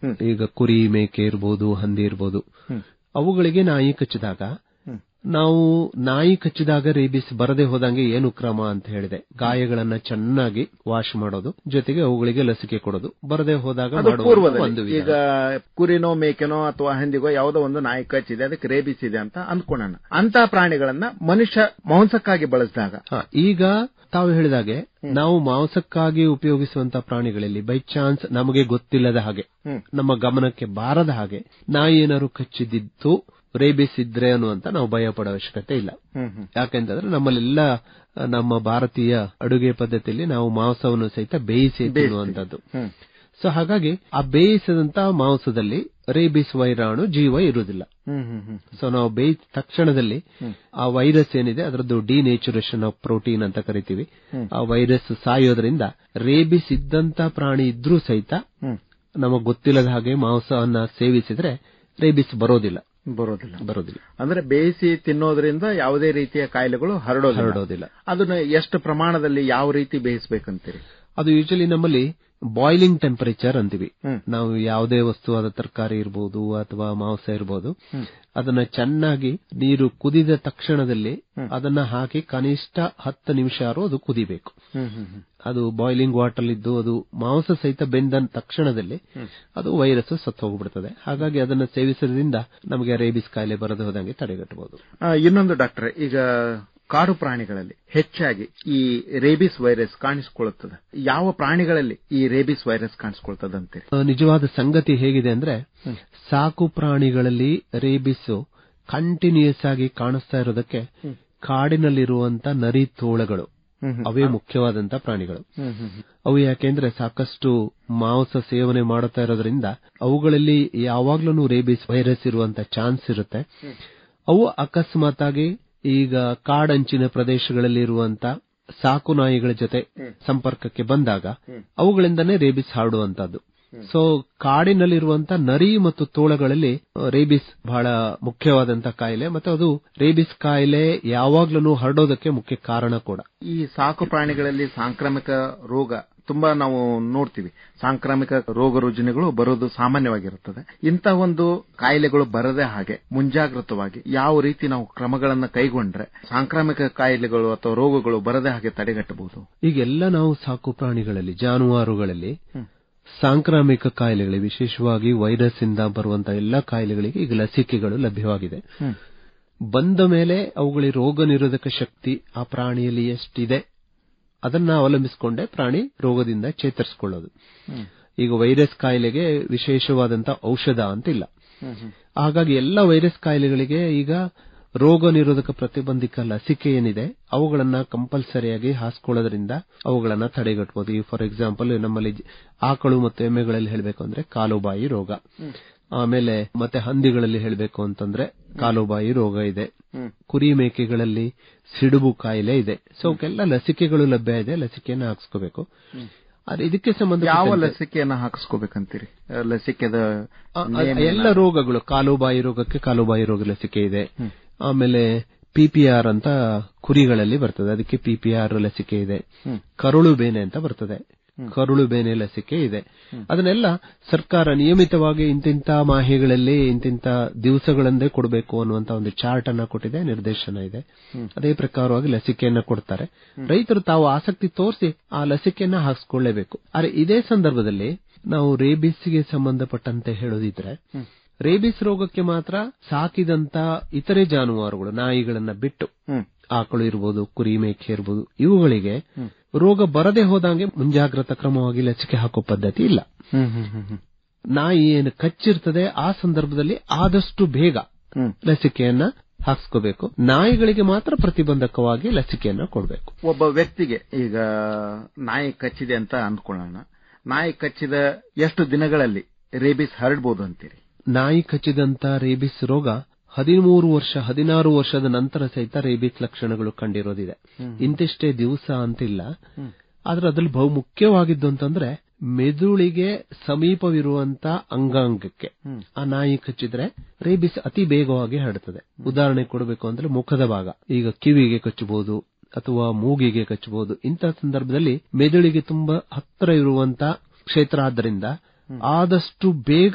ಈಗ ಕುರಿ ಮೇಕೆ ಇರ್ಬೋದು ಹಂದಿ ಇರ್ಬೋದು ಅವುಗಳಿಗೆ ನಾಯಿ ಕಚ್ಚಿದಾಗ ನಾವು ನಾಯಿ ಕಚ್ಚಿದಾಗ ರೇಬಿಸ್ ಬರದೆ ಹೋದಂಗೆ ಏನು ಕ್ರಮ ಅಂತ ಹೇಳಿದೆ ಗಾಯಗಳನ್ನ ಚೆನ್ನಾಗಿ ವಾಶ್ ಮಾಡೋದು ಜೊತೆಗೆ ಅವುಗಳಿಗೆ ಲಸಿಕೆ ಕೊಡೋದು ಬರದೆ ಹೋದಾಗ ಅದು ಮಾಡುವ ಪೂರ್ವದಲ್ಲಿ ಒಂದು ವಿಧಾನ. ಈಗ ಕುರಿನೋ ಮೇಕೆನೋ ಅಥವಾ ಹಂದಿಗೋ ಯಾವುದೋ ಒಂದು ನಾಯಿ ಕಚ್ಚಿದೆ ಅದಕ್ಕೆ ರೇಬಿಸ್ ಇದೆ ಅಂತ ಅಂದ್ಕೊಳ್ಳೋಣ ಅಂತ ಪ್ರಾಣಿಗಳನ್ನ ಮನುಷ್ಯ ಮಾಂಸಕ್ಕಾಗಿ ಬಳಸಿದಾಗ ಹ, ಈಗ ತಾವು ಹೇಳಿದಾಗೆ ನಾವು ಮಾಂಸಕ್ಕಾಗಿ ಉಪಯೋಗಿಸುವಂತ ಪ್ರಾಣಿಗಳಲ್ಲಿ ಬೈ ಚಾನ್ಸ್ ನಮಗೆ ಗೊತ್ತಿಲ್ಲದ ಹಾಗೆ ಹ್ಮ್. ನಮ್ಮ ಗಮನಕ್ಕೆ ಬಾರದ ಹಾಗೆ ನಾಯಿ ಏನಾದ್ರು ಕಚ್ಚಿದ್ದು ರೇಬಿಸ್ ಇದ್ರೆ ಅನ್ನುವಂತ ನಾವು ಭಯ ಪಡೋ ಅವಶ್ಯಕತೆ ಇಲ್ಲ ಹ್ಮ್ ಹ್ಮ್ ಯಾಕೆಂತಂದ್ರೆ ನಮ್ಮಲ್ಲೆಲ್ಲ ಆ, ನಮ್ಮ ಭಾರತೀಯ ಅಡುಗೆ ಪದ್ಧತಿಯಲ್ಲಿ ನಾವು ಮಾಂಸವನ್ನು ಸಹಿತ ಬೇಯಿಸಿ ತಿನ್ನುವಂತದ್ದು ಹ್ಮ್ ಸೊ ಹಾಗಾಗಿ ಆ ಬೇಯಿಸಿದಂತ ಮಾಂಸದಲ್ಲಿ ರೇಬಿಸ್ ವೈರಾಣು ಜೀವ ಇರುವುದಿಲ್ಲ ಹ್ಮ್ ಹ್ಮ್ ಹ್ಮ್ ಸೊ ನಾವು ಬೇಯಿದ ತಕ್ಷಣದಲ್ಲಿ ಆ ವೈರಸ್ ಏನಿದೆ ಅದರದ್ದು ಡಿನೇಚುರೇಷನ್ ಆಫ್ ಪ್ರೋಟೀನ್ ಅಂತ ಕರಿತೀವಿ ಆ ವೈರಸ್ ಸಾಯೋದ್ರಿಂದ ರೇಬಿಸ್ ಇದ್ದಂತ ಪ್ರಾಣಿ ಇದ್ರೂ ಸಹಿತ ಹ್ಮ್ ನಮಗೆ ಗೊತ್ತಿಲ್ಲದ ಹಾಗೆ ಮಾಂಸವನ್ನ ಸೇವಿಸಿದ್ರೆ ರೇಬಿಸ್ ಬರೋದಿಲ್ಲ ಬರೋದಿಲ್ಲ ಬರೋದಿಲ್ಲ ಅಂದ್ರೆ ಬೇಯಿಸಿ ತಿನ್ನೋದ್ರಿಂದ ಯಾವುದೇ ರೀತಿಯ ಕಾಯಿಲೆಗಳು ಹರಡೋದಿಲ್ಲ ಹರಡೋದಿಲ್ಲ ಅದನ್ನ ಎಷ್ಟು ಪ್ರಮಾಣದಲ್ಲಿ ಯಾವ ರೀತಿ ಬೇಯಿಸಬೇಕಂತೀರಿ ಅದು ಯೂಶಲಿ ನಮ್ಮಲ್ಲಿ ಬಾಯ್ಲಿಂಗ್ ಟೆಂಪರೇಚರ್ ಅಂತೀವಿ ಹ್ಮ್. ನಾವು ಯಾವುದೇ ವಸ್ತು ಆದ ತರಕಾರಿ ಇರ್ಬೋದು ಅಥವಾ ಮಾಂಸ ಇರ್ಬೋದು ಅದನ್ನ ಚೆನ್ನಾಗಿ ನೀರು ಕುದಿದ ತಕ್ಷಣದಲ್ಲಿ ಅದನ್ನ ಹಾಕಿ ಕನಿಷ್ಠ ಹತ್ತು ನಿಮಿಷ ಆದ್ರೂ ಅದು ಕುದಿಬೇಕು ಹ್ಮ್ ಹ್ಮ್ ಹ್ಮ್ ಅದು ಬಾಯ್ಲಿಂಗ್ ವಾಟರ್ ಇದ್ದು ಅದು ಮಾಂಸ ಸಹಿತ ಬೆಂದ ತಕ್ಷಣದಲ್ಲಿ ಅದು ವೈರಸ್ ಸತ್ತು ಹೋಗ್ಬಿಡ್ತದೆ ಹಾಗಾಗಿ ಅದನ್ನ ಸೇವಿಸೋದ್ರಿಂದ ನಮಗೆ ರೇಬಿಸ್ ಕಾಯಿಲೆ ಬರದೆ ಹೋದಂಗೆ ತಡೆಗಟ್ಟಬಹುದು ಆ, ಇನ್ನೊಂದು ಡಾಕ್ಟರ್ ಈಗ ಕಾಡು ಪ್ರಾಣಿಗಳಲ್ಲಿ ಹೆಚ್ಚಾಗಿ ಈ ರೇಬಿಸ್ ವೈರಸ್ ಕಾಣಿಸಿಕೊಳ್ಳುತ್ತದೆ ಯಾವ ಪ್ರಾಣಿಗಳಲ್ಲಿ ಈ ರೇಬಿಸ್ ವೈರಸ್ ಕಾಣಿಸಿಕೊಳ್ತದೆ ಅಂತೀರಿ ಆ, ನಿಜವಾದ ಸಂಗತಿ ಹೇಗಿದೆ ಅಂದ್ರೆ ಸಾಕು ಪ್ರಾಣಿಗಳಲ್ಲಿ ರೇಬಿಸ್ ಕಂಟಿನ್ಯೂಸ್ ಆಗಿ ಕಾಣಿಸ್ತಾ ಇರೋದಕ್ಕೆ ಕಾಡಿನಲ್ಲಿರುವಂತ ನರಿ ತೋಳಗಳು ಅವೇ ಮುಖ್ಯವಾದಂತ ಪ್ರಾಣಿಗಳು ಅವು ಯಾಕೆಂದ್ರೆ ಸಾಕಷ್ಟು ಮಾಂಸ ಸೇವನೆ ಮಾಡುತ್ತಾ ಇರೋದ್ರಿಂದ ಅವುಗಳಲ್ಲಿ ಯಾವಾಗ್ಲೂ ರೇಬಿಸ್ ವೈರಸ್ ಇರುವಂತ ಚಾನ್ಸ್ ಇರುತ್ತೆ ಅವು ಅಕಸ್ಮಾತ್ ಆಗಿ ಈಗ ಕಾಡಂಚಿನ ಪ್ರದೇಶಗಳಲ್ಲಿ ಇರುವಂತ ಸಾಕು ನಾಯಿಗಳ ಜೊತೆ ಸಂಪರ್ಕಕ್ಕೆ ಬಂದಾಗ ಅವುಗಳಿಂದನೇ ರೇಬಿಸ್ ಹರಡುವಂತದ್ದು ಸೊ ಕಾಡಿನಲ್ಲಿರುವಂತ ನರಿ ಮತ್ತು ತೋಳಗಳಲ್ಲಿ ಆ, ರೇಬಿಸ್ ಬಹಳ ಮುಖ್ಯವಾದಂತ ಕಾಯಿಲೆ ಮತ್ತೆ ಅದು ರೇಬಿಸ್ ಕಾಯಿಲೆ ಯಾವಾಗ್ಲೂ ಹರಡೋದಕ್ಕೆ ಮುಖ್ಯ ಕಾರಣ ಕೂಡ ಈ ಸಾಕು ಪ್ರಾಣಿಗಳಲ್ಲಿ ಸಾಂಕ್ರಾಮಿಕ ರೋಗ ತುಂಬಾ ನಾವು ನೋಡ್ತೀವಿ ಸಾಂಕ್ರಾಮಿಕ ರೋಗ ರುಜಿನಗಳು ಬರೋದು ಸಾಮಾನ್ಯವಾಗಿರುತ್ತದೆ ಇಂಥ ಒಂದು ಕಾಯಿಲೆಗಳು ಬರದೆ ಹಾಗೆ ಮುಂಜಾಗ್ರತವಾಗಿ ಯಾವ ರೀತಿ ನಾವು ಕ್ರಮಗಳನ್ನ ಕೈಗೊಂಡ್ರೆ ಸಾಂಕ್ರಾಮಿಕ ಕಾಯಿಲೆಗಳು ಅಥವಾ ರೋಗಗಳು ಬರದೆ ಹಾಗೆ ತಡೆಗಟ್ಟಬಹುದು ಈಗೆಲ್ಲ ನಾವು ಸಾಕು ಪ್ರಾಣಿಗಳಲ್ಲಿ ಜಾನುವಾರುಗಳಲ್ಲಿ ಸಾಂಕ್ರಾಮಿಕ ಕಾಯಿಲೆಗಳು ವಿಶೇಷವಾಗಿ ವೈರಸ್ ಇಂದ ಬರುವಂತಹ ಎಲ್ಲಾ ಕಾಯಿಲೆಗಳಿಗೆ ಈಗ ಲಸಿಕೆಗಳು ಲಭ್ಯವಾಗಿದೆ ಬಂದ ಮೇಲೆ ಅವುಗಳಿಗೆ ರೋಗ ನಿರೋಧಕ ಶಕ್ತಿ ಆ ಪ್ರಾಣಿಯಲ್ಲಿ ಎಷ್ಟಿದೆ ಅದನ್ನ ಅವಲಂಬಿಸಿಕೊಂಡೇ ಪ್ರಾಣಿ ರೋಗದಿಂದ ಚೇತರಿಸಿಕೊಳ್ಳೋದು ಈಗ ವೈರಸ್ ಕಾಯಿಲೆಗೆ ವಿಶೇಷವಾದಂತ ಔಷಧ ಅಂತಿಲ್ಲ ಹಾಗಾಗಿ ಎಲ್ಲ ವೈರಸ್ ಕಾಯಿಲೆಗಳಿಗೆ ಈಗ ರೋಗ ನಿರೋಧಕ ಪ್ರತಿಬಂಧಕ ಲಸಿಕೆ ಏನಿದೆ ಅವುಗಳನ್ನ ಕಂಪಲ್ಸರಿಯಾಗಿ ಹಾಸ್ಕೊಳ್ಳೋದ್ರಿಂದ ಅವುಗಳನ್ನ ತಡೆಗಟ್ಟಬಹುದು ಈ ಫಾರ್ ಎಕ್ಸಾಂಪಲ್ ನಮ್ಮಲ್ಲಿ ಜ- ಆಕಳು ಮತ್ತು ಎಮ್ಮೆಗಳಲ್ಲಿ ಹೇಳಬೇಕು ಅಂದ್ರೆ ಕಾಲುಬಾಯಿ ರೋಗ ಆಮೇಲೆ ಮತ್ತೆ ಹಂದಿಗಳಲ್ಲಿ ಹೇಳಬೇಕು ಅಂತಂದ್ರೆ ಕಾಲುಬಾಯಿ ರೋಗ ಇದೆ ಕುರಿ ಮೇಕೆಗಳಲ್ಲಿ ಸಿಡುಬು ಕಾಯಿಲೆ ಇದೆ ಸೊ ಅವಕ್ಕೆಲ್ಲ ಲಸಿಕೆಗಳು ಲಭ್ಯ ಇದೆ ಲಸಿಕೆಯನ್ನ ಹಾಕ್ಸ್ಕೋಬೇಕು ಆದ್ರೆ ಇದಕ್ಕೆ ಯಾವ ಸಂಬಂಧ ಲಸಿಕೆಯನ್ನ ಹಾಕಿಸ್ಕೋಬೇಕಂತೀರಿ ಆ, ಲಸಿಕೆದ ಎಲ್ಲ ರೋಗಗಳು ಕಾಲುಬಾಯಿ ರೋಗಕ್ಕೆ ಕಾಲುಬಾಯಿ ರೋಗ ಲಸಿಕೆ ಇದೆ ಆಮೇಲೆ ಪಿಪಿಆರ್ ಅಂತ ಕುರಿಗಳಲ್ಲಿ ಬರ್ತದೆ ಅದಕ್ಕೆ ಪಿಪಿಆರ್ ಲಸಿಕೆ ಇದೆ ಕರುಳು ಬೇನೆ ಅಂತ ಬರ್ತದೆ ಕರುಳು ಬೇನೆ ಲಸಿಕೆ ಇದೆ ಅದನ್ನೆಲ್ಲ ಸರ್ಕಾರ ನಿಯಮಿತವಾಗಿ ಇಂತಿಂತ ಮಾಹಿಗಳಲ್ಲಿ ಇಂತಿಂತ ದಿವಸಗಳಂದೇ ಕೊಡಬೇಕು ಅನ್ನುವಂತ ಒಂದು ಚಾರ್ಟ್ ಅನ್ನ ಕೊಟ್ಟಿದೆ ನಿರ್ದೇಶನ ಇದೆ ಅದೇ ಪ್ರಕಾರವಾಗಿ ಲಸಿಕೆಯನ್ನ ಕೊಡ್ತಾರೆ ರೈತರು ತಾವು ಆಸಕ್ತಿ ತೋರಿಸಿ ಆ ಲಸಿಕೆಯನ್ನ ಹಾಕಿಸ್ಕೊಳ್ಳೇಬೇಕು ಆದ್ರೆ ಇದೇ ಸಂದರ್ಭದಲ್ಲಿ ನಾವು ರೇಬಿಸ್ಗೆ ಸಂಬಂಧಪಟ್ಟಂತೆ ಹೇಳೋದಿದ್ರೆ ರೇಬಿಸ್ ರೋಗಕ್ಕೆ ಮಾತ್ರ ಸಾಕಿದಂತ ಇತರೆ ಜಾನುವಾರುಗಳು ನಾಯಿಗಳನ್ನ ಬಿಟ್ಟು ಆಕಳು ಇರ್ಬೋದು ಕುರಿ ಮೇಕೆ ಇರ್ಬೋದು ಇವುಗಳಿಗೆ ರೋಗ ಬರದೆ ಹೋದಂಗೆ ಮುಂಜಾಗ್ರತಾ ಕ್ರಮವಾಗಿ ಲಸಿಕೆ ಹಾಕೋ ಪದ್ಧತಿ ಇಲ್ಲ ನಾಯಿ ಏನು ಕಚ್ಚಿರ್ತದೆ ಆ ಸಂದರ್ಭದಲ್ಲಿ ಆದಷ್ಟು ಬೇಗ ಲಸಿಕೆಯನ್ನ ಹಾಕ್ಸ್ಕೋಬೇಕು ನಾಯಿಗಳಿಗೆ ಮಾತ್ರ ಪ್ರತಿಬಂಧಕವಾಗಿ ಲಸಿಕೆಯನ್ನ ಕೊಡಬೇಕು ಒಬ್ಬ ವ್ಯಕ್ತಿಗೆ ಈಗ ನಾಯಿ ಕಚ್ಚಿದೆ ಅಂತ ಅಂದ್ಕೊಳ್ಳೋಣ ನಾಯಿ ಕಚ್ಚಿದ ಎಷ್ಟು ದಿನಗಳಲ್ಲಿ ರೇಬಿಸ್ ಹರಡ್ಬೋದು ಅಂತೀರಿ ನಾಯಿ ಕಚ್ಚಿದಂತ ರೇಬಿಸ್ ರೋಗ ಹದಿಮೂರು ವರ್ಷ ಹದಿನಾರು ವರ್ಷದ ನಂತರ ಸಹಿತ ರೇಬಿಸ್ ಲಕ್ಷಣಗಳು ಕಂಡಿರೋದಿದೆ ಇಂತಿಷ್ಟೇ ದಿವಸ ಅಂತಿಲ್ಲ ಆದ್ರೆ ಅದ್ರಲ್ಲಿ ಬಹು ಮುಖ್ಯವಾಗಿದ್ದು ಅಂತಂದ್ರೆ ಮೆದುಳಿಗೆ ಸಮೀಪವಿರುವಂತ ಅಂಗಾಂಗಕ್ಕೆ ಆ ನಾಯಿ ಕಚ್ಚಿದ್ರೆ ರೇಬಿಸ್ ಅತಿ ಬೇಗವಾಗಿ ಹರಡುತ್ತದೆ ಉದಾಹರಣೆ ಕೊಡಬೇಕು ಅಂದ್ರೆ ಮುಖದ ಭಾಗ ಈಗ ಕಿವಿಗೆ ಕಚ್ಚಬಹುದು ಅಥವಾ ಮೂಗಿಗೆ ಕಚ್ಚಬಹುದು ಇಂತಹ ಸಂದರ್ಭದಲ್ಲಿ ಮೆದುಳಿಗೆ ತುಂಬಾ ಹತ್ತಿರ ಇರುವಂತ ಕ್ಷೇತ್ರ ಆದ್ದರಿಂದ ಆದಷ್ಟು ಬೇಗ